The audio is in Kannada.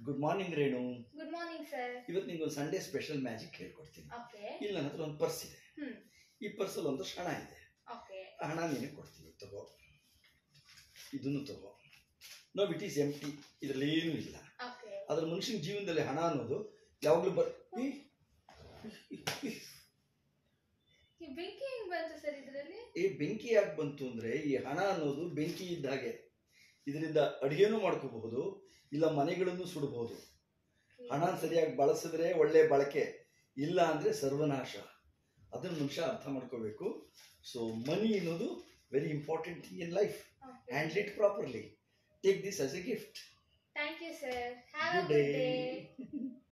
good morning Renu good morning sir ಇವತ್ತು ನಿಂಗೆ ಒಂದು ಸಂಡೇ ಸ್ಪೆಷಲ್ ಮ್ಯಾಜಿಕ್ ಹೇಳ್ಕೊಡ್ತೀನಿ ಓಕೆ ಇಲ್ಲಿ ನನ್ನ ಹತ್ರ ಒಂದು ಪರ್ಸ್ ಇದೆ ಹ್ಮ್ ಈ ಪರ್ಸಲ್ಲಿ ಒಂದಷ್ಟು ಹಣ ಇದೆ ಓಕೆ ಆ ಹಣ ನಿನಗೆ ಕೊಡ್ತೀನಿ ತಗೋ ಇದನ್ನು ತಗೋ no it is empty ಇದರಲ್ಲಿ ಏನೂ ಇಲ್ಲ ಓಕೆ ಅದ್ರ ಮನುಷ್ಯನ ಜೀವನದಲ್ಲಿ ಹಣ ಅನ್ನೋದು ಯಾವಾಗಲೂ ಬರ್ ಈ, ಈ ಬೆಂಕಿ ಹೆಂಗ್ ಬಂತು ಸರ್ ಇದರಲ್ಲಿ ಈ ಬೆಂಕಿ ಯಾಕೆ ಬಂತು ಅಂದರೆ ಈ ಹಣ ಅನ್ನೋದು ಬೆಂಕಿ ಇದ್ದ ಹಾಗೆ ಇದರಿಂದ ಅಡುಗೆನೂ ಮಾಡ್ಕೋಬಹುದು ಇಲ್ಲ ಮನೆಗಳನ್ನು ಸುಡಬಹುದು ಹಣ ಸರಿಯಾಗಿ ಬಳಸಿದ್ರೆ ಒಳ್ಳೆ ಬಳಕೆ ಇಲ್ಲ ಅಂದರೆ ಸರ್ವನಾಶ ಅದನ್ನು ಮನುಷ್ಯ ಅರ್ಥ ಮಾಡ್ಕೋಬೇಕು ಸೊ ಮನಿ ಅನ್ನೋದು very important thing in life handle it properly take this as a gift thank you sir have a good good day day